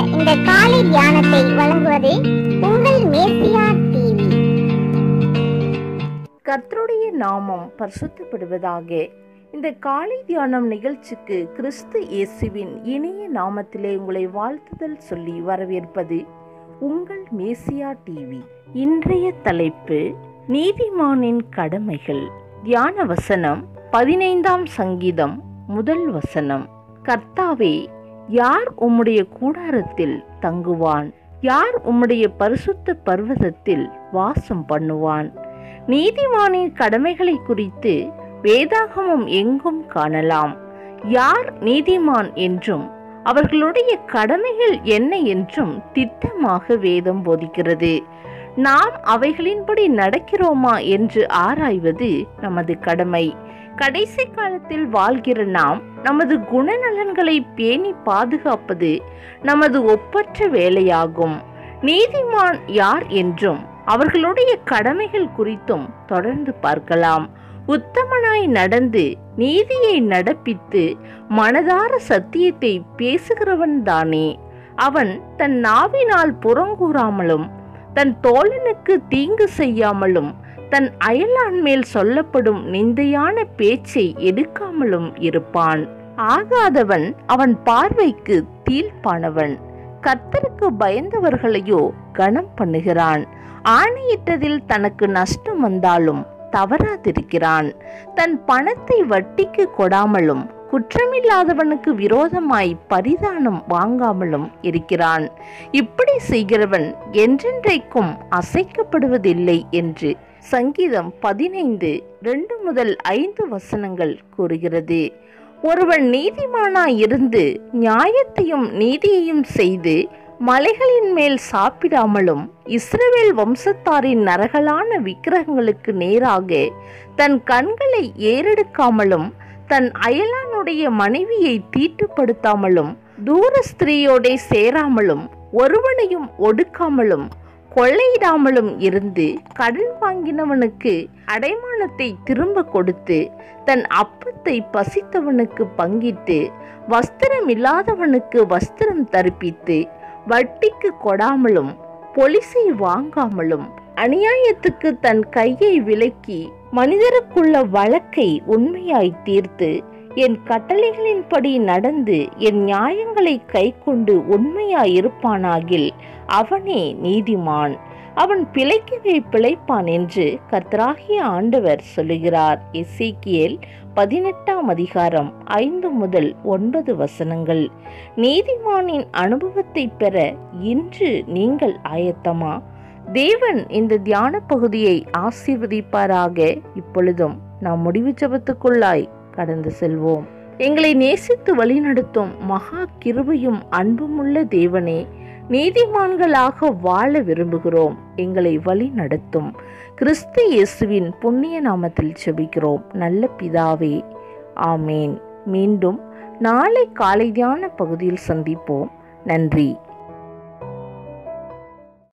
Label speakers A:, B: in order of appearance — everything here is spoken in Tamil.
A: இந்த காலை தியானத்தை வழங்குவது உங்கள் மேசியா டிவி
B: கர்த்தருடைய நாமம் பரிசுத்தப்படுவதாக இந்த காலை தியானம் நிகழ்ச்சிக்கு கிறிஸ்து இயேசுவின் இனிய நாமத்திலே உங்களை வாழ்த்துதல் சொல்லி வரவேற்பது உங்கள் மேசியா டிவி இன்றைய தலைப்பு நீதிமானின் கடமைகள் தியான வசனம் பதினைந்தாம் சங்கீதம் முதல் வசனம் கர்த்தாவே யார் உம்முடைய கூடாரத்தில் தங்குவான் யார் உம்முடைய பரிசுத்த பர்வதத்தில் வாசம் பண்ணுவான் நீதிமானின் கடமைகளை குறித்து வேதாகமம் எங்கும் காணலாம் யார் நீதிமான் என்றும் அவர்களுடைய கடமைகள் என்ன என்றும் திட்டமாக வேதம் போதிக்கிறது நாம் அவைகளின்படி நடக்கிறோமா என்று ஆராய்வது நமது கடமை கடைசி காலத்தில் வாழ்கிற நாம் நமது குணநலன்களை பேணி பாதுகாப்பது நமது ஒப்பற்ற வேலையாகும் நீதிமான் யார் என்றும் அவர்களுடைய கடமைகள் குறித்தும் தொடர்ந்து பார்க்கலாம் உத்தமனாய் நடந்து நீதியை நடப்பித்து மனதார சத்தியத்தை பேசுகிறவன் தானே அவன் தன் நாவினால் புறங்கூறாமலும் தன் தோழனுக்கு தீங்கு செய்யாமலும் தன் அயலான் மேல் சொல்லப்படும் நிந்தையான பேச்சை எடுக்காமலும் இருப்பான் ஆகாதவன் அவன் பார்வைக்கு தீழ்ப்பானவன் கர்த்தருக்கு பயந்தவர்களையோ கனம் பண்ணுகிறான் ஆணையிட்டதில் தனக்கு நஷ்டம் வந்தாலும் தவறாதிருக்கிறான் தன் பணத்தை வட்டிக்கு கொடாமலும் குற்றமில்லாதவனுக்கு விரோதமாய் பரிதானம் வாங்காமலும் இருக்கிறான் இப்படி செய்கிறவன் என்றென்றைக்கும் அசைக்கப்படுவதில்லை என்று சங்கீதம் பதினைந்து ரெண்டு முதல் ஐந்து வசனங்கள் கூறுகிறது ஒருவன் நீதிமானாய் இருந்து நியாயத்தையும் நீதியையும் செய்து மலைகளின் மேல் சாப்பிடாமலும் இஸ்ரவேல் வம்சத்தாரின் நரகலான விக்கிரகங்களுக்கு நேராக தன் கண்களை ஏறெடுக்காமலும் தன் அயலானுடைய மனைவியை தீட்டுப்படுத்தாமலும் தூர ஸ்திரீயோடே சேராமலும் ஒருவனையும் ஒடுக்காமலும் கொள்ளையிடாமலும் இருந்து கடன் வாங்கினவனுக்கு அடைமானத்தை திரும்ப கொடுத்து தன் அப்பத்தை பசித்தவனுக்கு பங்கிட்டு வஸ்திரம் இல்லாதவனுக்கு வஸ்திரம் தரிப்பித்து வட்டிக்கு கொடாமலும் பொலிசை வாங்காமலும் அநியாயத்துக்கு தன் கையை விலக்கி மனிதருக்குள்ள வழக்கை உண்மையாய் தீர்த்து என் கட்டளைகளின்படி நடந்து என் நியாயங்களை கைக்கொண்டு உண்மையாய் இருப்பானாகில் அவனே நீதிமான் அவன் பிழைக்கவே பிழைப்பான் என்று கர்த்தராகிய ஆண்டவர் சொல்லுகிறார் எசேக்கியேல் பதினெட்டாம் அதிகாரம் ஐந்து முதல் ஒன்பது வசனங்கள் நீதிமானின் அனுபவத்தை பெற இன்று நீங்கள் ஆயத்தமா தேவன் இந்த தியான பகுதியை ஆசீர்வதிப்பாராக இப்பொழுதும் நாம் முடிவு ஜபத்துக்குள்ளாய் கடந்து செல்வோம் எங்களை நேசித்து வழிநடத்தும் மகா கிருபையும் அன்புமுள்ள தேவனே நீதிமான்களாக வாழ விரும்புகிறோம் எங்களை வழி நடத்தும் கிறிஸ்து இயேசுவின் புண்ணிய நாமத்தில் செபிக்கிறோம் நல்ல பிதாவே ஆமேன் மீண்டும் நாளை காலை தியான பகுதியில் சந்திப்போம் நன்றி